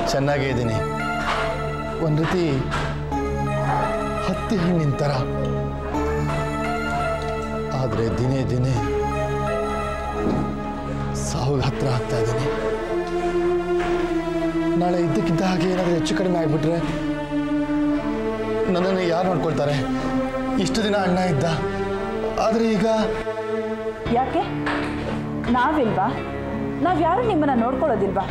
ಚೆನ್ನಾಗೇ ಇದ್ದೀನಿ ಒಂದು ರೀತಿ ಹತ್ತಿ ಹಣ್ಣಿನ ಥರ ಆದರೆ ದಿನೇ ದಿನೇ ಸಾವಿಗೆ ಹತ್ರ ಆಗ್ತಾ ಇದ್ದೀನಿ ನಾಳೆ ಇದ್ದಕ್ಕಿದ್ದ ಹಾಗೆ ಏನಾದರೂ ಹೆಚ್ಚು ಕಡಿಮೆ ಆಗಿಬಿಟ್ರೆ ನನ್ನನ್ನು ಯಾರು ನೋಡ್ಕೊಳ್ತಾರೆ ಇಷ್ಟು ದಿನ ಅಣ್ಣ ಇದ್ದ ಆದರೆ ಈಗ ಯಾಕೆ ನಾವಿಲ್ವಾ ನಾವ್ಯಾರು ನಿಮ್ಮನ್ನ ನೋಡ್ಕೊಳ್ಳೋದಿಲ್ವಾ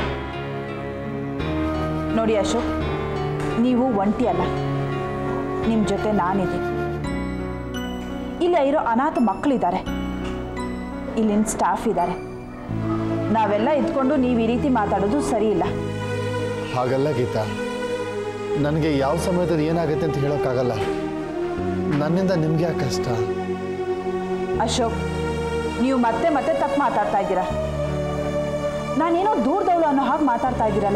ನೋಡಿ ಅಶೋಕ್ ನೀವು ಒಂಟಿ ಅಲ್ಲ ನಿಮ್ಮ ಜೊತೆ ನಾನಿದ್ದೀನಿ ಇಲ್ಲಿ ಇರೋ ಅನಾಥ ಮಕ್ಕಳಿದ್ದಾರೆ ಇಲ್ಲಿನ ಸ್ಟಾಫ್ ಇದ್ದಾರೆ ನಾವೆಲ್ಲ ಇದ್ಕೊಂಡು ನೀವು ಈ ರೀತಿ ಮಾತಾಡೋದು ಸರಿ ಇಲ್ಲ ಹಾಗಲ್ಲ ಗೀತಾ ನನಗೆ ಯಾವ ಸಮಯದಲ್ಲಿ ಏನಾಗುತ್ತೆ ಅಂತ ಹೇಳೋಕ್ಕಾಗಲ್ಲ ನನ್ನಿಂದ ನಿಮಗೆ ಯಾಕೆ ಕಷ್ಟ ಅಶೋಕ್ ನೀವು ಮತ್ತೆ ಮತ್ತೆ ತಪ್ಪು ಮಾತಾಡ್ತಾ ಇದ್ದೀರಾ ನಾನೇನೋ ದೂರದವಳು ಅನ್ನೋ ಹಾಗೆ ಮಾತಾಡ್ತಾ ಇದ್ದೀರಲ್ಲ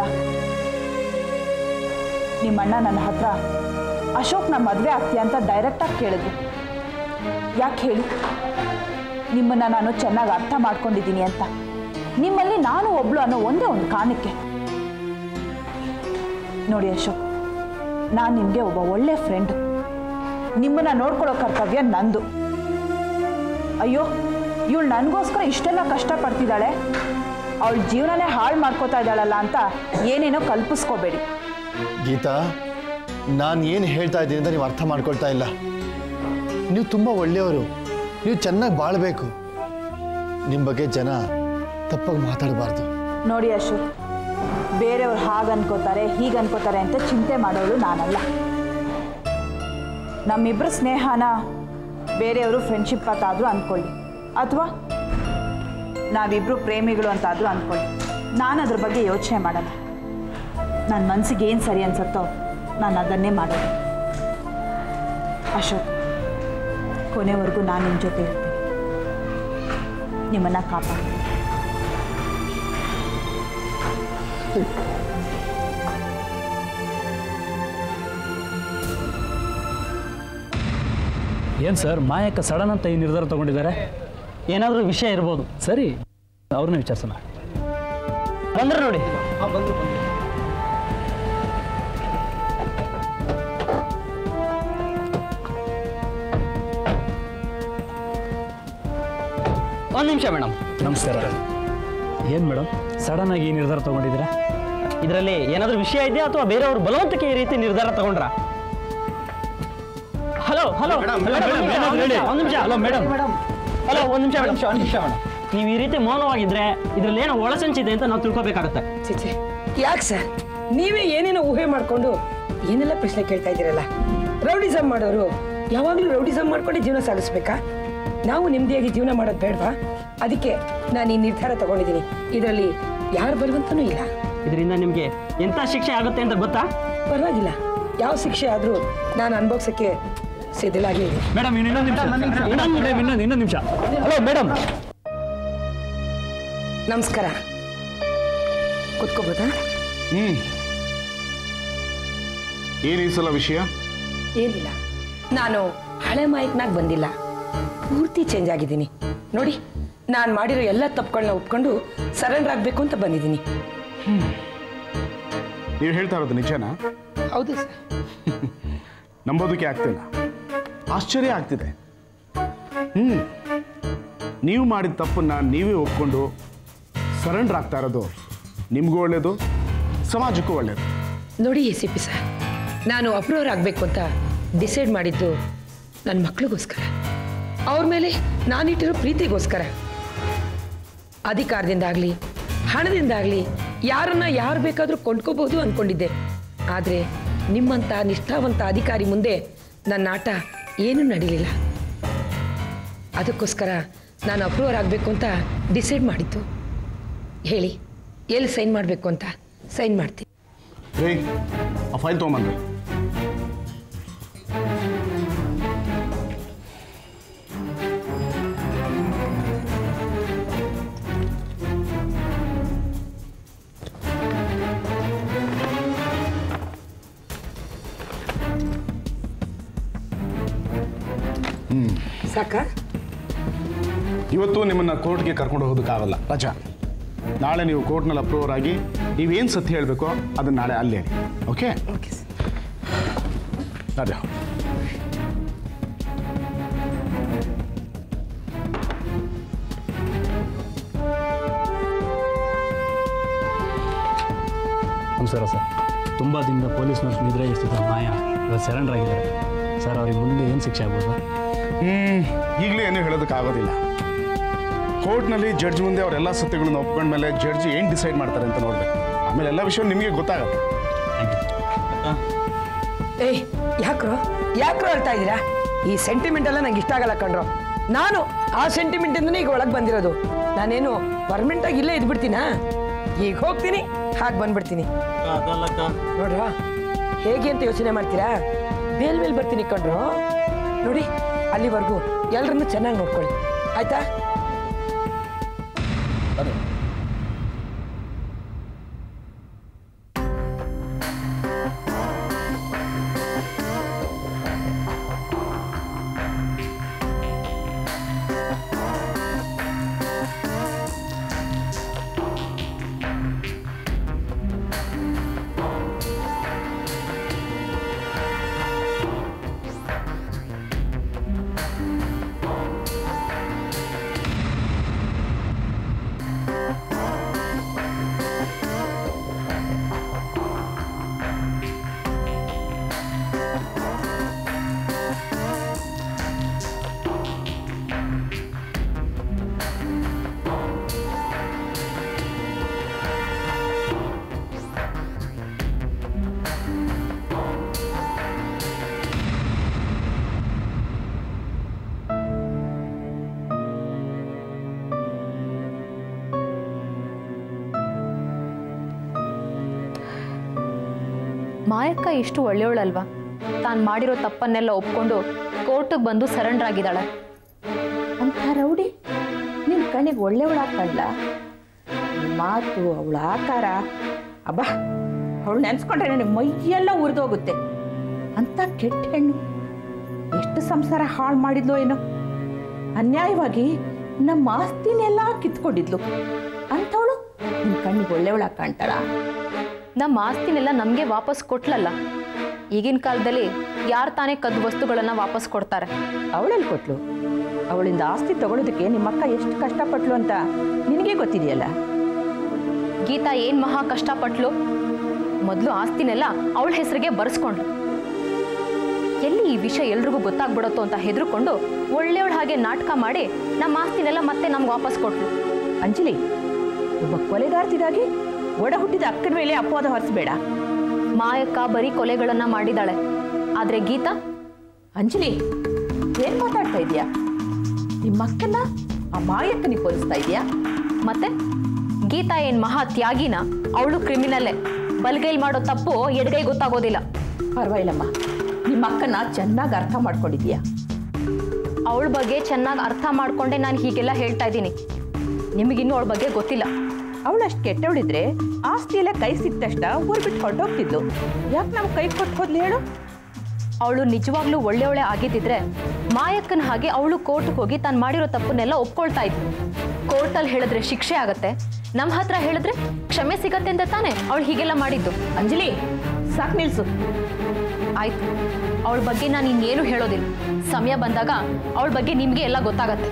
ನಿಮ್ಮಣ್ಣ ನನ್ನ ಹತ್ರ ಅಶೋಕ್ ನಮ್ಮ ಮದುವೆ ಆಗ್ತೀಯ ಅಂತ ಡೈರೆಕ್ಟಾಗಿ ಕೇಳಿದ್ರು ಯಾಕೆ ಹೇಳಿ ನಿಮ್ಮನ್ನ ನಾನು ಚೆನ್ನಾಗಿ ಅರ್ಥ ಮಾಡ್ಕೊಂಡಿದ್ದೀನಿ ಅಂತ ನಿಮ್ಮಲ್ಲಿ ನಾನು ಒಬ್ಳು ಅನ್ನೋ ಒಂದೇ ಒಂದು ಕಾರಣಕ್ಕೆ ನೋಡಿ ಅಶೋಕ್ ನಾನು ನಿಮಗೆ ಒಬ್ಬ ಒಳ್ಳೆ ಫ್ರೆಂಡು ನಿಮ್ಮನ್ನ ನೋಡ್ಕೊಳ್ಳೋ ಕರ್ತವ್ಯ ನಂದು ಅಯ್ಯೋ ಇವಳು ನನಗೋಸ್ಕರ ಇಷ್ಟೆಲ್ಲ ಕಷ್ಟಪಡ್ತಿದ್ದಾಳೆ ಅವಳ ಜೀವನನೇ ಹಾಳು ಮಾಡ್ಕೋತಾ ಇದ್ದಾಳಲ್ಲ ಅಂತ ಏನೇನೋ ಕಲ್ಪಿಸ್ಕೋಬೇಡಿ ಗೀತಾ ನಾನು ಏನು ಹೇಳ್ತಾ ಇದ್ದೀನಿ ಅಂತ ನೀವು ಅರ್ಥ ಮಾಡ್ಕೊಳ್ತಾ ಇಲ್ಲ ನೀವು ತುಂಬ ಒಳ್ಳೆಯವರು ನೀವು ಚೆನ್ನಾಗಿ ಬಾಳಬೇಕು ನಿಮ್ಮ ಬಗ್ಗೆ ಜನ ತಪ್ಪಾಗಿ ಮಾತಾಡಬಾರ್ದು ನೋಡಿ ಅಶೋಕ್ ಬೇರೆಯವ್ರು ಹಾಗೆ ಅನ್ಕೋತಾರೆ ಹೀಗೆ ಅನ್ಕೋತಾರೆ ಅಂತ ಚಿಂತೆ ಮಾಡೋಳು ನಾನಲ್ಲ ನಮ್ಮಿಬ್ಬರ ಸ್ನೇಹನ ಬೇರೆಯವರು ಫ್ರೆಂಡ್ಶಿಪ್ ಅಂತಾದರೂ ಅಂದ್ಕೊಳ್ಳಿ ಅಥವಾ ನಾವಿಬ್ಬರು ಪ್ರೇಮಿಗಳು ಅಂತಾದರೂ ಅಂದ್ಕೊಳ್ಳಿ ನಾನು ಅದ್ರ ಬಗ್ಗೆ ಯೋಚನೆ ಮಾಡಲ್ಲ ನನ್ನ ಮನಸ್ಸಿಗೆ ಏನು ಸರಿ ಅನ್ಸುತ್ತೋ ನಾನು ಅದನ್ನೇ ಮಾಡೋದು ಅಶೋಕ್ ಕೊನೆವರೆಗೂ ನಾನು ನಿಮ್ಮ ಜೊತೆ ಇರ್ತೀನಿ ನಿಮ್ಮನ್ನು ಕಾಪಾಡ್ತೀನಿ ಏನು ಸರ್ ಮಾಯಕ್ಕ ಸಡನ್ ಅಂತ ಈ ನಿರ್ಧಾರ ತಗೊಂಡಿದ್ದಾರೆ ಏನಾದರೂ ವಿಷಯ ಇರ್ಬೋದು ಸರಿ ಅವ್ರನ್ನ ವಿಚಾರಿಸೋಣ ಬಂದ್ರೆ ನೋಡಿ ಒಂದು ನಿಮಿಷ ಮೇಡಮ್ ನಮಸ್ಕಾರ ಏನು ಮೇಡಮ್ ಸಡನ್ ಆಗಿ ಈ ನಿರ್ಧಾರ ತಗೊಂಡಿದ್ದೀರಾ ಇದರಲ್ಲಿ ಏನಾದರೂ ವಿಷಯ ಇದೆಯಾ ಅಥವಾ ಬೇರೆಯವ್ರ ಬಲವಂತಕ್ಕೆ ಈ ರೀತಿ ನಿರ್ಧಾರ ತಗೊಂಡ್ರ ಹಲೋ ಹಲೋ ಒಂದು ನಿಮಿಷ ಹಲೋ ಮೇಡಮ್ ಹಲೋ ಒಂದು ನಿಮಿಷ ಮೇಡಮ್ ಒಂದು ನಿಮಿಷ ಮೇಡಮ್ ನೀವು ಈ ರೀತಿ ಮೌನವಾಗಿದ್ರೆ ಇದ್ರಲ್ಲಿ ಏನೋ ಒಳಸಂಚಿದೆ ಅಂತ ನಾವು ತಿಳ್ಕೊಬೇಕಾಗತ್ತೆ ಚಿಚೆ ಯಾಕೆ ಸರ್ ನೀವೇ ಏನೇನೋ ಊಹೆ ಮಾಡ್ಕೊಂಡು ಏನೆಲ್ಲ ಪ್ರಶ್ನೆ ಕೇಳ್ತಾ ಇದ್ದೀರಲ್ಲ ರೌಡಿಸಮ್ ಮಾಡೋರು ಯಾವಾಗಲೂ ರೌಡಿಸಮ್ ಮಾಡ್ಕೊಂಡೆ ಜೀವನ ಸಾಗಿಸ್ಬೇಕಾ ನಾವು ನೆಮ್ಮದಿಯಾಗಿ ಜೀವನ ಮಾಡೋದು ಬೇಡವಾ ಅದಕ್ಕೆ ನಾನು ಈ ನಿರ್ಧಾರ ತಗೊಂಡಿದ್ದೀನಿ ಇದರಲ್ಲಿ ಯಾರ ಬಲವಂತನೂ ಇಲ್ಲ ಇದರಿಂದ ನಿಮಗೆ ಎಂಥ ಶಿಕ್ಷೆ ಆಗುತ್ತೆ ಅಂತ ಗೊತ್ತಾ ಪರವಾಗಿಲ್ಲ ಯಾವ ಶಿಕ್ಷೆ ಆದರೂ ನಾನು ಅನುಭವಿಸೋಕ್ಕೆ ಸಿದ್ಧಲಾಗಿ ಇದೆ ಮೇಡಮ್ ಇನ್ನೊಂದು ನಿಮಿಷ ಇನ್ನೊಂದು ಮೇಡಮ್ ಇನ್ನೊಂದು ಇನ್ನೊಂದು ನಿಮಿಷ ಹಲೋ ಮೇಡಮ್ ನಮಸ್ಕಾರ ಕೂತ್ಕೋಬೋದಾ ಹ್ಮ್ ಏನು ಈ ಸಲ ವಿಷಯ ಏನಿಲ್ಲ ನಾನು ಹಳೆ ಮಾಯಕ್ನಾಗ ಬಂದಿಲ್ಲ ಪೂರ್ತಿ ಚೇಂಜ್ ಆಗಿದ್ದೀನಿ ನೋಡಿ ನಾನು ಮಾಡಿರೋ ಎಲ್ಲ ತಪ್ಪುಗಳನ್ನ ಒಪ್ಕೊಂಡು ಸರೆಂಡರ್ ಆಗಬೇಕು ಅಂತ ಬಂದಿದ್ದೀನಿ ನೀವು ಹೇಳ್ತಾ ಇರೋದು ನಿಜನಾ ಹೌದು ಸರ್ ನಂಬೋದಕ್ಕೆ ಆಗ್ತಿಲ್ಲ ಆಶ್ಚರ್ಯ ಆಗ್ತಿದೆ ಹ್ಮ್ ನೀವು ಮಾಡಿದ ತಪ್ಪನ್ನ ನೀವೇ ಒಪ್ಕೊಂಡು ಸರೆಂಡರ್ ಆಗ್ತಾ ಇರೋದು ನಿಮಗೂ ಒಳ್ಳೇದು ಸಮಾಜಕ್ಕೂ ಒಳ್ಳೇದು ನೋಡಿ ಎ ಸಿ ಪಿ ಸರ್ ನಾನು ಅಪ್ರೂವರ್ ಆಗಬೇಕು ಅಂತ ಡಿಸೈಡ್ ಮಾಡಿದ್ದು ನನ್ನ ಮಕ್ಳಿಗೋಸ್ಕರ ಅವ್ರ ಮೇಲೆ ನಾನಿಟ್ಟಿರೋ ಪ್ರೀತಿಗೋಸ್ಕರ ಅಧಿಕಾರದಿಂದಾಗಲಿ ಹಣದಿಂದಾಗಲಿ ಯಾರನ್ನ ಯಾರು ಬೇಕಾದರೂ ಕೊಂಡ್ಕೋಬಹುದು ಅಂದ್ಕೊಂಡಿದ್ದೆ ಆದರೆ ನಿಮ್ಮಂಥ ನಿಷ್ಠಾವಂತ ಅಧಿಕಾರಿ ಮುಂದೆ ನನ್ನ ಆಟ ಏನೂ ನಡೀಲಿಲ್ಲ ಅದಕ್ಕೋಸ್ಕರ ನಾನು ಅಪ್ರೂವರ್ ಆಗಬೇಕು ಅಂತ ಡಿಸೈಡ್ ಮಾಡಿದ್ದು ಹೇಳಿ ಎಲ್ಲಿ ಸೈನ್ ಮಾಡಬೇಕು ಅಂತ ಸೈನ್ ಮಾಡ್ತೀನಿ ರೇ ಆ ಫೈಲ್ ತೊಗೊಂಬಂದ್ರಿ ಸಾಕಾ ಇವತ್ತು ನಿಮ್ಮನ್ನ ಕೋರ್ಟ್ಗೆ ಕರ್ಕೊಂಡು ಹೋಗೋದಕ್ಕಾಗಲ್ಲ ರಜಾ ನಾಳೆ ನೀವು ಕೋರ್ಟ್ನಲ್ಲಿ ಅಪ್ರೂವರ್ ಆಗಿ ನೀವೇನು ಸತ್ಯ ಹೇಳಬೇಕೋ ಅದನ್ನ ನಾಳೆ ಅಲ್ಲಿ ಹೇಳಿ ಓಕೆ ಓಕೆ ಸರ್ ಅದೇ ನಮಸ್ಕಾರ ಸರ್ ತುಂಬ ದಿನದ ಪೊಲೀಸ್ನವ್ರು ನಿದ್ರೆಗಿಸ್ತಿದ್ದ ಮಾಯ ಇವತ್ತು ಸರೆಂಡರ್ ಆಗಿದ್ದಾರೆ ಸರ್ ಅವ್ರಿಗೆ ಮುಂದೆ ಏನು ಶಿಕ್ಷೆ ಆಗ್ಬೋದು ಸರ್ ಹ್ಮ್ ಈಗಲೂ ಏನೂ ಹೇಳೋದಕ್ಕಾಗೋದಿಲ್ಲ ಕೋರ್ಟ್ನಲ್ಲಿ ಜಡ್ಜ್ ಮುಂದೆ ಅವರೆಲ್ಲ ಸತ್ಯಗಳನ್ನ ಒಪ್ಕೊಂಡ್ಮೇಲೆ ಜಡ್ಜ್ ಏನು ಡಿಸೈಡ್ ಮಾಡ್ತಾರೆ ಅಂತ ನೋಡ್ಬೇಕು ಆಮೇಲೆ ಎಲ್ಲ ವಿಷಯ ನಿಮಗೆ ಗೊತ್ತಾಗುತ್ತೆ ಥ್ಯಾಂಕ್ ಯು ಏಯ್ ಯಾಕ್ರೋ ಯಾಕ್ರೋ ಹೇಳ್ತಾ ಇದ್ದೀರಾ ಈ ಸೆಂಟಿಮೆಂಟ್ ಎಲ್ಲ ನಂಗೆ ಇಷ್ಟ ಆಗಲ್ಲ ಕಣ್ರೋ ನಾನು ಆ ಸೆಂಟಿಮೆಂಟ್ ಇಂದನೇ ಈಗ ಒಳಗೆ ಬಂದಿರೋದು ನಾನೇನು ಪರ್ಮನೆಂಟ್ ಆಗಿ ಇಲ್ಲೇ ಇದ್ಬಿಡ್ತೀನಾ ಈಗ ಹೋಗ್ತೀನಿ ಹಾಗೆ ಬಂದ್ಬಿಡ್ತೀನಿ ನೋಡ್ರ ಹೇಗೆ ಅಂತ ಯೋಚನೆ ಮಾಡ್ತೀರಾ ಬೇಲ್ ಮೇಲ್ ಬರ್ತೀನಿ ಕಣ್ರೋ ನೋಡಿ ಅಲ್ಲಿವರೆಗೂ ಎಲ್ಲರನ್ನೂ ಚೆನ್ನಾಗಿ ನೋಡ್ಕೊಳ್ಳಿ ಆಯ್ತಾ ಮಾಯಕ್ಕ ಎಷ್ಟು ಒಳ್ಳೆಯವಳಲ್ವಾ ತಾನು ಮಾಡಿರೋ ತಪ್ಪನ್ನೆಲ್ಲ ಒಪ್ಕೊಂಡು ಕೋರ್ಟಿಗೆ ಬಂದು ಸರೆಂಡರ್ ಆಗಿದ್ದಾಳೆ ಅಂತ ರೌಡಿ ನಿನ್ನ ಕಣ್ಣಿಗೆ ಒಳ್ಳೆಯವಳಾಗ್ತಾಳ ಮಾತು ಅವಳ ಆಕಾರ ಅಬ್ಬಾ ಅವಳು ನೆನ್ಸ್ಕೊಂಡ್ರೆ ನನಗೆ ಮೈಯೆಲ್ಲ ಉರಿದೋಗುತ್ತೆ ಅಂತ ಕೆಟ್ಟ ಹೆಣ್ಣು ಎಷ್ಟು ಸಂಸಾರ ಹಾಳು ಮಾಡಿದ್ಲೋ ಏನೋ ಅನ್ಯಾಯವಾಗಿ ನಮ್ಮ ಆಸ್ತಿನೆಲ್ಲ ಕಿತ್ಕೊಂಡಿದ್ಲು ಅಂಥವಳು ನಿನ್ನ ಕಣ್ಣಿಗೆ ಒಳ್ಳೆಯವಳಾಗಿ ಕಾಣ್ತಾಳ ನಮ್ಮ ಆಸ್ತಿನೆಲ್ಲ ನಮಗೆ ವಾಪಸ್ ಕೊಟ್ಲಲ್ಲ ಈಗಿನ ಕಾಲದಲ್ಲಿ ಯಾರು ತಾನೇ ಕದ್ದು ವಸ್ತುಗಳನ್ನು ವಾಪಸ್ ಕೊಡ್ತಾರೆ ಅವಳಲ್ಲಿ ಕೊಟ್ಲು ಅವಳಿಂದ ಆಸ್ತಿ ತಗೊಳ್ಳೋದಕ್ಕೆ ನಿಮ್ಮಕ್ಕ ಎಷ್ಟು ಕಷ್ಟಪಟ್ಲು ಅಂತ ನಿನಗೆ ಗೊತ್ತಿದೆಯಲ್ಲ ಗೀತಾ ಏನು ಮಹಾ ಕಷ್ಟಪಟ್ಲು ಮೊದಲು ಆಸ್ತಿನೆಲ್ಲ ಅವಳ ಹೆಸರಿಗೆ ಬರೆಸ್ಕೊಂಡ್ಲು ಎಲ್ಲಿ ಈ ವಿಷಯ ಎಲ್ರಿಗೂ ಗೊತ್ತಾಗ್ಬಿಡತ್ತೋ ಅಂತ ಹೆದರ್ಕೊಂಡು ಒಳ್ಳೆಯವಳ ಹಾಗೆ ನಾಟಕ ಮಾಡಿ ನಮ್ಮ ಆಸ್ತಿನೆಲ್ಲ ಮತ್ತೆ ನಮ್ಗೆ ವಾಪಸ್ ಕೊಟ್ಲು ಅಂಜಲಿ ಒಬ್ಬ ಕೊಲೆಗಾರ್ತಿಗಾಗಿ ಒಡ ಹುಟ್ಟಿದ ಅಕ್ಕನ ಮೇಲೆ ಅಪವಾದ ಹೊರಿಸಬೇಡ ಮಾಯಕ್ಕ ಬರೀ ಕೊಲೆಗಳನ್ನ ಮಾಡಿದಾಳೆ ಆದ್ರೆ ಗೀತಾ ಅಂಜಲಿ ಏನ್ ಮಾತಾಡ್ತಾ ಇದೀಯಾ ನಿಮ್ಮ ಅಕ್ಕನ ಆ ಮಾಯಕ್ಕನಿಗೆ ಹೋಲಿಸ್ತಾ ಇದೀಯಾ ಮತ್ತೆ ಗೀತಾ ಏನ್ ಮಹಾ ತ್ಯಾಗಿನ ಅವಳು ಕ್ರಿಮಿನಲ್ಲೇ ಬಲ್ಗೈಲ್ ಮಾಡೋ ತಪ್ಪು ಎಡಗೈ ಗೊತ್ತಾಗೋದಿಲ್ಲ ಪರವಾಗಿಲ್ಲಮ್ಮ ನಿಮ್ಮ ಅಕ್ಕನ ಚೆನ್ನಾಗಿ ಅರ್ಥ ಮಾಡ್ಕೊಂಡಿದ್ಯಾ ಅವಳ ಬಗ್ಗೆ ಚೆನ್ನಾಗಿ ಅರ್ಥ ಮಾಡ್ಕೊಂಡೆ ನಾನು ಹೀಗೆಲ್ಲ ಹೇಳ್ತಾ ಇದ್ದೀನಿ ನಿಮಗಿನ್ನೂ ಅವಳ ಬಗ್ಗೆ ಗೊತ್ತಿಲ್ಲ ಅವಳಷ್ಟು ಕೆಟ್ಟವಳಿದ್ರೆ ಆಸ್ತಿ ಎಲ್ಲ ಕೈ ಸಿಕ್ಕ ತಕ್ಷಣ ಊರ್ ಬಿಟ್ಟು ಹೊರಟೋಗ್ತಿದ್ಲು ಯಾಕೆ ನಾವು ಕೈ ಕೊಟ್ಟು ಹೋದ್ಲು ಹೇಳು ಅವಳು ನಿಜವಾಗ್ಲೂ ಒಳ್ಳೆಯವಳೆ ಆಗಿದ್ದಿದ್ರೆ ಮಾಯಕ್ಕನ ಹಾಗೆ ಅವಳು ಕೋರ್ಟ್ಗೆ ಹೋಗಿ ತಾನು ಮಾಡಿರೋ ತಪ್ಪನ್ನೆಲ್ಲ ಒಪ್ಕೊಳ್ತಾ ಇದ್ಲು ಕೋರ್ಟಲ್ಲಿ ಹೇಳಿದ್ರೆ ಶಿಕ್ಷೆ ಆಗತ್ತೆ ನಮ್ಮ ಹತ್ರ ಹೇಳಿದ್ರೆ ಕ್ಷಮೆ ಸಿಗತ್ತೆ ಅಂತ ತಾನೇ ಅವಳು ಹೀಗೆಲ್ಲ ಮಾಡಿದ್ದು ಅಂಜಲಿ ಸಾಕು ನಿಲ್ಸು ಆಯ್ತು ಅವಳ ಬಗ್ಗೆ ನಾನು ಇನ್ನೇನು ಹೇಳೋದಿಲ್ಲ ಸಮಯ ಬಂದಾಗ ಅವಳ ಬಗ್ಗೆ ನಿಮಗೆ ಎಲ್ಲ ಗೊತ್ತಾಗತ್ತೆ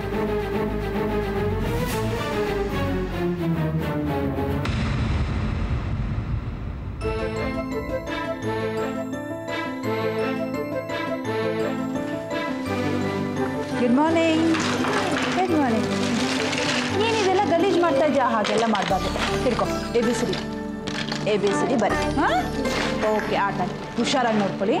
ಗುಡ್ ಮಾರ್ನಿಂಗ್ ಗುಡ್ ಮಾರ್ನಿಂಗ್ ಏನಿದೆಲ್ಲ ಗಲೀಜು ಮಾಡ್ತಾ ಇದೆಯಾ ಹಾಗೆಲ್ಲ ಮಾಡಬಾರ್ದು ಹಿಡ್ಕೊ A B C D A B C D ಬರಿ ಹಾಂ ಓಕೆ ಆಟ ಹುಷಾರಾಗಿ ನೋಡ್ಕೊಳ್ಳಿ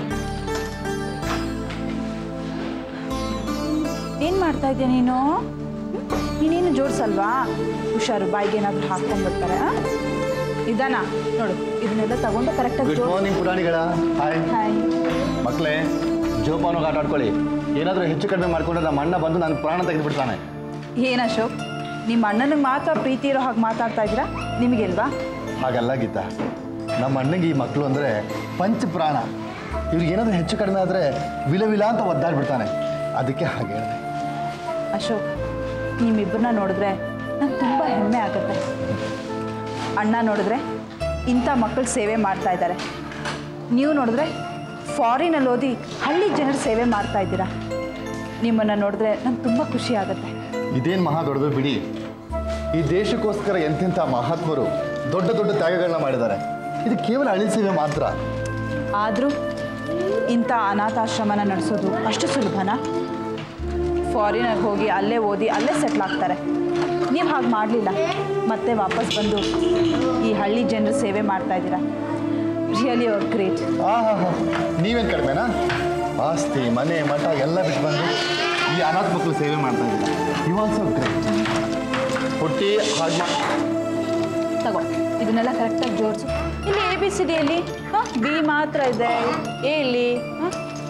ಏನು ಮಾಡ್ತಾ ಇದೆಯಾ ನೀನು ಹ್ಮ್? ನೀನೇನು ಜೋಡಿಸಲ್ವಾ ಹುಷಾರು ಬಾಯಿಗೆ ಏನಾದರೂ ಹಾಕ್ಕೊಂಡ್ಬರ್ತಾರೆ ಹಾಂ ಇದಾನ ನೋಡು ಇದನ್ನೆಲ್ಲ ತಗೊಂಡು ಕರೆಕ್ಟಾಗಿ ಗುಡ್ ಜೋಡಿಸ್ ಮಾರ್ನಿಂಗ್ ಪುರಾಣಿಗಳ ಹಾಯ್ ಹಾಯ್ ಮಕ್ಕಳೇ ಜೋಪಾನವಾಗಿ ಆಟ ಆಡ್ಕೊಳ್ಳಿ ಏನಾದರೂ ಹೆಚ್ಚು ಕಡಿಮೆ ಮಾಡ್ಕೊಂಡ್ರೆ ನಮ್ಮ ಅಣ್ಣ ಬಂದು ನಾನು ಪ್ರಾಣ ತೆಗೆದುಬಿಡ್ತಾನೆ ಏನು ಅಶೋಕ್ ನಿಮ್ಮ ಅಣ್ಣನಿಗೆ ಮಾತ್ರ ಪ್ರೀತಿ ಇರೋ ಹಾಗೆ ಮಾತಾಡ್ತಾ ಇದ್ದೀರಾ ನಿಮಗಿಲ್ವಾ ಹಾಗಲ್ಲ ಗೀತಾ ನಮ್ಮ ಅಣ್ಣಂಗೆ ಈ ಮಕ್ಕಳು ಅಂದರೆ ಪಂಚ ಪ್ರಾಣ ಇವ್ರಿಗೆ ಏನಾದರೂ ಹೆಚ್ಚು ಕಡಿಮೆ ಆದರೆ ವಿಲ ವಿಲ ಅಂತ ಒದ್ದಾಡ್ಬಿಡ್ತಾನೆ ಅದಕ್ಕೆ ಹಾಗೆ ಹೇಳಿದೆ ಅಶೋಕ್ ನಿಮ್ಮಿಬ್ಬರನ್ನ ನೋಡಿದ್ರೆ ನಂಗೆ ತುಂಬ ಹೆಮ್ಮೆ ಆಗುತ್ತೆ ಅಣ್ಣ ನೋಡಿದ್ರೆ ಇಂಥ ಮಕ್ಕಳು ಸೇವೆ ಮಾಡ್ತಾ ಇದ್ದಾರೆ ನೀವು ನೋಡಿದ್ರೆ ಫಾರಿನಲ್ಲಿ ಓದಿ ಹಳ್ಳಿ ಜನರ ಸೇವೆ ಮಾಡ್ತಾ ಇದ್ದೀರಾ ನಿಮ್ಮನ್ನು ನೋಡಿದ್ರೆ ನಂಗೆ ತುಂಬ ಖುಷಿ ಆಗುತ್ತೆ ಇದೇನು ಮಹಾ ದೊಡ್ಡದು ಬಿಡಿ ಈ ದೇಶಕ್ಕೋಸ್ಕರ ಎಂತೆಂಥ ಮಹಾತ್ಮರು ದೊಡ್ಡ ದೊಡ್ಡ ತ್ಯಾಗಗಳನ್ನ ಮಾಡಿದ್ದಾರೆ ಇದು ಕೇವಲ ಹಳ್ಳಿ ಸೇವೆ ಮಾತ್ರ ಆದರೂ ಇಂಥ ಅನಾಥಾಶ್ರಮನ ನಡೆಸೋದು ಅಷ್ಟು ಸುಲಭನಾ ಫಾರಿನಾಗಿ ಹೋಗಿ ಅಲ್ಲೇ ಓದಿ ಅಲ್ಲೇ ಸೆಟ್ಲ್ ಆಗ್ತಾರೆ ನೀವು ಹಾಗೆ ಮಾಡಲಿಲ್ಲ ಮತ್ತೆ ವಾಪಸ್ ಬಂದು ಈ ಹಳ್ಳಿ ಜನರ ಸೇವೆ ಮಾಡ್ತಾ ಇದ್ದೀರಾ ರಿಯಲಿ ಅವರ್ ಗ್ರೇಟ್ ಆ ಹಾ ಹಾ ನೀವೇನು ಕಡಿಮೆನಾ ಆಸ್ತಿ ಮನೆ ಮಠ ಎಲ್ಲ ಬಿಟ್ಟು ಬಂದು ಈ ಅನಾಥ ಮಕ್ಕಳು ಸೇವೆ ಮಾಡ್ತಾ ಇದ್ದೀರಾ ಯು ಆಲ್ಸೋ ಗ್ರೇಟ್ ಹುಟ್ಟಿ ಹಾಗೆ ಮಾ ತಗೋ ಇದನ್ನೆಲ್ಲ ಕರೆಕ್ಟಾಗಿ ಜೋಡಿಸು ಇಲ್ಲಿ ಎ ಬಿ ಸಿ ಡಿಯಲ್ಲಿ ಹಾಂ ಬಿ ಮಾತ್ರ ಇದೆ ಎ ಇಲ್ಲಿ ಹಾಂ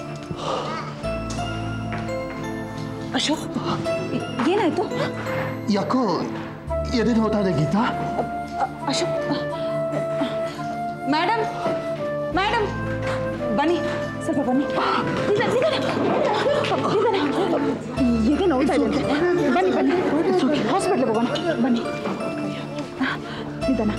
ಅಶೋಕ್ ಏ- ಏನಾಯ್ತು ಯಾಕೋ ಎದೆ ನೋತಾ ಇದೆ ಗೀತಾ ಅ- ಅಶೋಕ್ ಮೇಡಮ್ ಮೇಡಮ್ ಬನ್ನಿ ಸ್ವಲ್ಪ ಬನ್ನಿ ನಿಧಾನ, ನಿಧಾನ, ನಿಧಾನ. ಎದೆ ನೋಡ್ತಾ ಇದೆ ಅಂತೆ. ಬನ್ನಿ ಬನ್ನಿ ಹಾಸ್ಪಿಟ್ಲಿಗೆ ಹೋಗೋಣ ಬನ್ನಿ ನಿಧಾನ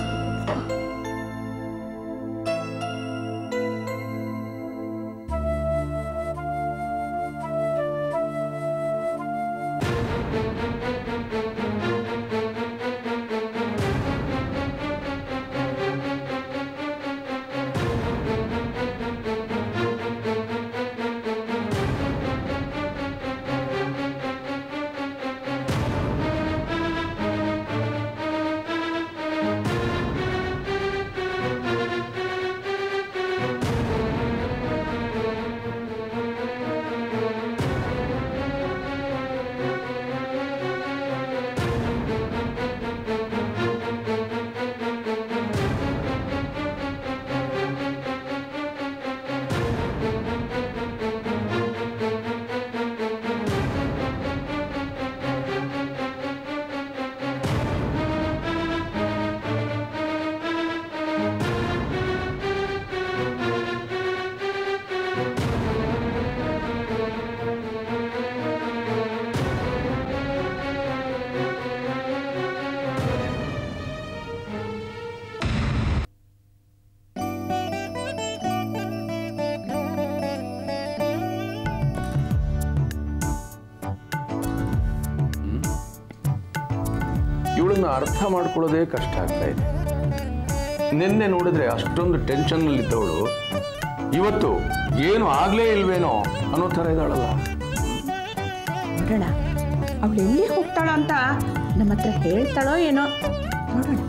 ಇವಳನ್ನ ಅರ್ಥ ಮಾಡ್ಕೊಳ್ಳೋದೇ ಕಷ್ಟ ಆಗ್ತಾ ಇದೆ ನಿನ್ನೆ ನೋಡಿದ್ರೆ ಅಷ್ಟೊಂದು ಟೆನ್ಷನ್ನಲ್ಲಿದ್ದವಳು ಇವತ್ತು ಏನು ಆಗ್ಲೇ ಇಲ್ವೇನೋ ಅನ್ನೋ ಥರ ಇದ್ದಾಳಲ್ಲ ನೋಡೋಣ ಅವಳು ಎಲ್ಲಿ ಹೋಗ್ತಾಳ ಅಂತ ನಮ್ಮ ಹತ್ರ ಹೇಳ್ತಾಳೋ ಏನೋ ನೋಡೋಣ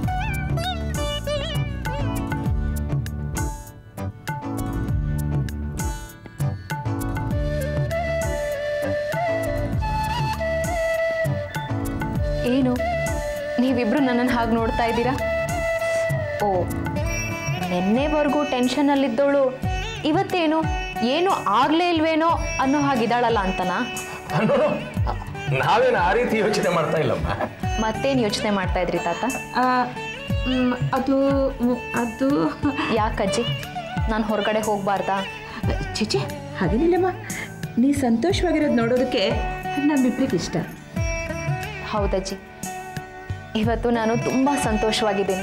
ಏನು ನೀವಿಬ್ರು ನನ್ನನ್ನು ಹಾಗೆ ನೋಡ್ತಾ ಇದ್ದೀರಾ ಓ ನಿನ್ನೆವರೆಗೂ ಟೆನ್ಷನ್ನಲ್ಲಿದ್ದವಳು ಇವತ್ತೇನು ಏನು ಆಗ್ಲೇ ಇಲ್ವೇನೋ ಅನ್ನೋ ಹಾಗಿದ್ದಾಳಲ್ಲ ಅಂತನಾ ನಾವೇನು ಆ ರೀತಿ ಯೋಚನೆ ಮಾಡ್ತಾ ಇಲ್ಲಮ್ಮ ಮತ್ತೇನು ಯೋಚನೆ ಮಾಡ್ತಾ ಇದ್ರಿ ತಾತ ಆ, ಮ್, ಅದು ಮ್, ಅದು ಯಾಕಜ್ಜಿ ನಾನು ಹೊರಗಡೆ ಹೋಗಬಾರ್ದಾ ಚಿಚಿ ಹಾಗೇನಿಲ್ಲಮ್ಮ ನೀ ಸಂತೋಷವಾಗಿರೋದು ನೋಡೋದಕ್ಕೆ ನಮ್ಮಿಬ್ರಿಗೆ ಇಷ್ಟ ಹೌದಜ್ಜಿ ಇವತ್ತು ನಾನು ತುಂಬ ಸಂತೋಷವಾಗಿದ್ದೀನಿ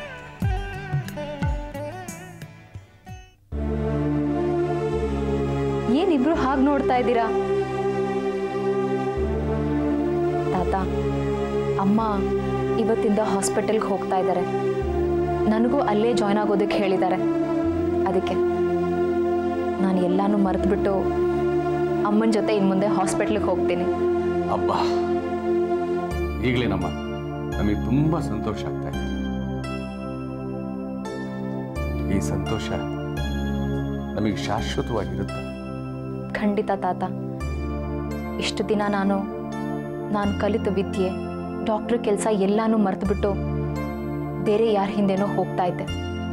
ಏನಿಬ್ರು ಹಾಗೆ ನೋಡ್ತಾ ಇದ್ದೀರಾ ತಾತ ಅಮ್ಮ ಇವತ್ತಿಂದ ಹಾಸ್ಪಿಟಲ್ಗೆ ಹೋಗ್ತಾ ಇದ್ದಾರೆ ನನಗೂ ಅಲ್ಲೇ ಜಾಯ್ನ್ ಆಗೋದಕ್ಕೆ ಹೇಳಿದ್ದಾರೆ ಅದಕ್ಕೆ ನಾನು ಎಲ್ಲಾನು ಮರೆತುಬಿಟ್ಟು ಅಮ್ಮನ ಜೊತೆ ಇನ್ನು ಮುಂದೆ ಹಾಸ್ಪಿಟ್ಲಿಗೆ ಹೋಗ್ತೀನಿ ಅಬ್ಬಾ ಈಗಲೇನಮ್ಮ ನಮಗೆ ತುಂಬ ಸಂತೋಷ ಆಗ್ತಾ ಇದೆ ಈ ಸಂತೋಷ ನಮಗೆ ಶಾಶ್ವತವಾಗಿರುತ್ತೆ ಖಂಡಿತ ತಾತ ಇಷ್ಟು ದಿನ ನಾನು ನಾನು ಕಲಿತ ವಿದ್ಯೆ ಡಾಕ್ಟ್ರ್ ಕೆಲಸ ಎಲ್ಲಾನು ಮರೆತುಬಿಟ್ಟು ಬೇರೆ ಯಾರ ಹಿಂದೆನೋ ಹೋಗ್ತಾ ಇದ್ದೆ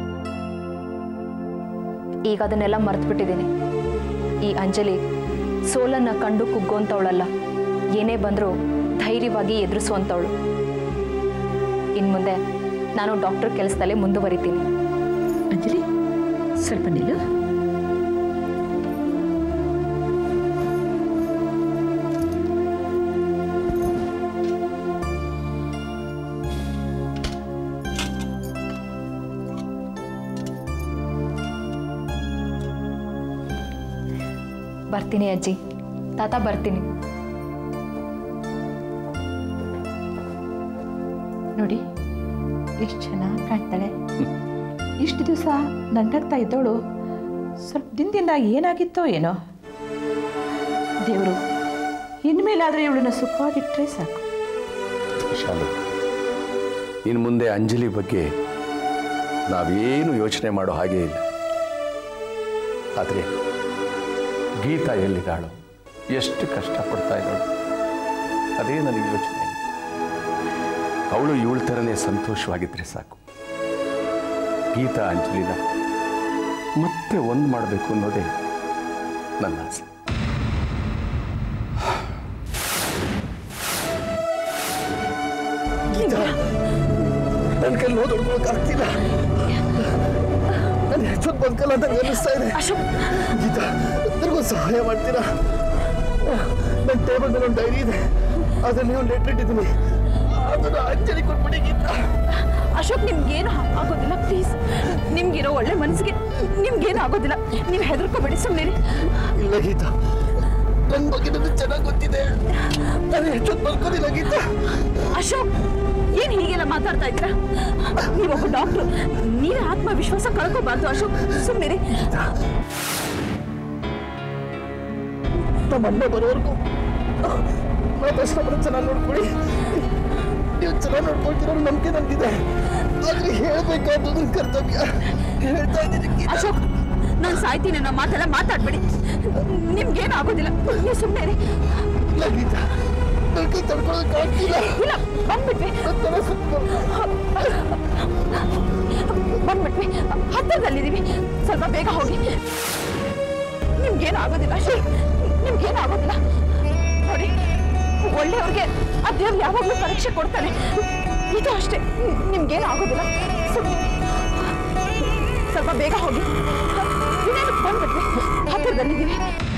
ಈಗ ಅದನ್ನೆಲ್ಲ ಮರೆತುಬಿಟ್ಟಿದ್ದೀನಿ ಈ ಅಂಜಲಿ ಸೋಲನ್ನು ಕಂಡು ಕುಗ್ಗೋಂಥವಳಲ್ಲ ಏನೇ ಬಂದರೂ ಧೈರ್ಯವಾಗಿ ಎದುರಿಸುವಂಥವಳು ಇನ್ನು ಮುಂದೆ ನಾನು ಡಾಕ್ಟರ್ ಕೆಲಸದಲ್ಲೇ ಮುಂದುವರಿತೀನಿ ಅಂಜಲಿ ಸ್ವಲ್ಪ ನಿಲ್ಲು ಬರ್ತೀನಿ ಅಜ್ಜಿ ತಾತ ಬರ್ತೀನಿ ನೋಡಿ ಎಷ್ಟು ಚೆನ್ನಾಗಿ ಕಾಣ್ತಾಳೆ ಇಷ್ಟು ದಿವಸ ನನ್ನಗ್ತಾ ಇದ್ದವಳು ಸ್ವಲ್ಪ ದಿನದಿಂದ ಏನಾಗಿತ್ತೋ ಏನೋ ದೇವರು ಇನ್ಮೇಲಾದರೆ ಇವಳನ್ನ ಸುಖವಾಗಿಟ್ಟರೆ ಸಾಕು ಶಾಲು ಇನ್ನು ಮುಂದೆ ಅಂಜಲಿ ಬಗ್ಗೆ ನಾವೇನು ಯೋಚನೆ ಮಾಡೋ ಹಾಗೇ ಇಲ್ಲ ಆದರೆ ಗೀತಾ ಎಲ್ಲಿದ್ದಾಳು ಎಷ್ಟು ಕಷ್ಟಪಡ್ತಾ ಇದ್ದಾಳು ಅದೇ ನನಗೆ ಯೋಚನೆ ಅವಳು ಇವಳ ಥರನೇ ಸಂತೋಷವಾಗಿದ್ದರೆ ಸಾಕು ಗೀತಾ ಅಂಜಲಿನ ಮತ್ತೆ ಒಂದು ಮಾಡಬೇಕು ಅನ್ನೋದೇ ನನ್ನ ಆಸೆ ನನ್ನ ಕೈಲಿ ಹೋದ್ ಹೊಡ್ಕೊಳಕ್ ಆಗ್ತಿಲ್ಲ ನಾನು ಹೆಚ್ಚೊತ್ತು ಬದುಕಲ್ಲ ಅಂತ ನಂಗೆ ಅನ್ನಿಸ್ತಾ ಇದೆ ಗೀತಾ ನನಗೊಂದು ಸಹಾಯ ಮಾಡ್ತೀರಾ ನನ್ನ ಟೇಬಲ್ ಮೇಲೆ ಒಂದು ಡೈರಿ ಇದೆ ಅದ್ರಲ್ಲಿ ನೀವು ಲೆಟ್ರ್ ಇಟ್ಟಿದ್ದೀನಿ ಅದನ್ನು ಅಂಜಲಿ ಕೊಟ್ಬಿಡಿ ಗೀತಾ ಅಶೋಕ್ ನಿಮ್ಗೇನು ಆಗೋದಿಲ್ಲ ಪ್ಲೀಸ್ ನಿಮ್ಗಿರೋ ಒಳ್ಳೆ ಮನಸ್ಸಿಗೆ ನಿಮ್ಗೇನು ಆಗೋದಿಲ್ಲ ನೀವು ಹೆದರ್ಕೋಬೇಡಿ ಸುಮ್ಮನೆ ಇಲ್ಲ ಗೀತಾ ನನ್ನ ಬಗ್ಗೆ ನನಗೆ ಚೆನ್ನಾಗಿ ಗೊತ್ತಿದೆ ನಾನು ಹೆಚ್ಚೊತ್ತು ಬದುಕೋದಿಲ್ಲ ಗೀತಾ ಅಶೋಕ್ ಏನ್ ಹೀಗೆಲ್ಲ ಮಾತಾಡ್ತಾ ಇದ್ದೀರಾ ನೀವೊಬ್ಬ ಡಾಕ್ಟರ್ ನೀವೇ ಆತ್ಮವಿಶ್ವಾಸ ಕಳ್ಕೋಬಾರ್ದು ಅಶೋಕ್ ಸುಮ್ಮನೆ ನಮ್ಮ ಅಣ್ಣ ಬರೋವರೆಗೂ ನಾವು ಕಷ್ಟಪಟ್ಟು ಚೆನ್ನಾಗಿ ನೋಡ್ಕೊಳ್ಳಿ ನೀವು ಚೆನ್ನಾಗಿ ನೋಡ್ಕೊಳ್ತಿರೋ ನಂಬಿಕೆ ನನಗಿದೆ ಆದ್ರೆ ಹೇಳ್ಬೇಕಾದ್ದು ನನ್ನ ಕರ್ತವ್ಯ ಹೇಳ್ತಾ ಇದ್ದೀನಿ ಗೀತಾ. ಅಶೋಕ್ ನಾನು ಸಾಯ್ತೀನಿ ಅನ್ನೋ ಮಾತೆಲ್ಲ ಮಾತಾಡ್ಬೇಡಿ ನಿಮ್ಗೇನು ಆಗೋದಿಲ್ಲ ನೀವು ಸುಮ್ಮನೆ ಇಲ್ಲ ಗೀತಾ ನನ್ನ ಕೈ ತಡ್ಕೊಳ್ಳೋದಕ್ಕಾಗ್ತಿಲ್ಲ ಇಲ್ಲ ಬಂದ್ಬಿಟ್ವಿ ನನ್ನ ತಲೆ ಸುತ್ತ ಬಂದ್ಬಿಟ್ವಿ ಹತ್ತಿರದಲ್ಲಿದ್ದೀವಿ ಸ್ವಲ್ಪ ಬೇಗ ಹೋಗಿ ನಿಮ್ಗೇನು ಆಗೋದಿಲ್ಲ ಅಶೋಕ್ ನಿಮ್ಗೇನು ಆಗೋದಿಲ್ಲ ನೋಡಿ ಒಳ್ಳೆಯವ್ರಿಗೆ ಆ ದೇವ್ರು ಯಾವಾಗಲೂ ಪರೀಕ್ಷೆ ಕೊಡ್ತಾನೆ ಇದು ಅಷ್ಟೇ ನಿಮ್ಗೇನು ಆಗೋದಿಲ್ಲ ಸುಮ್ಮನೆ ಸ್ವಲ್ಪ ಬೇಗ ಹೋಗಿ ಇನ್ನೇನು ಬಂದ್ಬಿಟ್ವಿ ಹತ್ತಿರದಲ್ಲಿದ್ದೀವಿ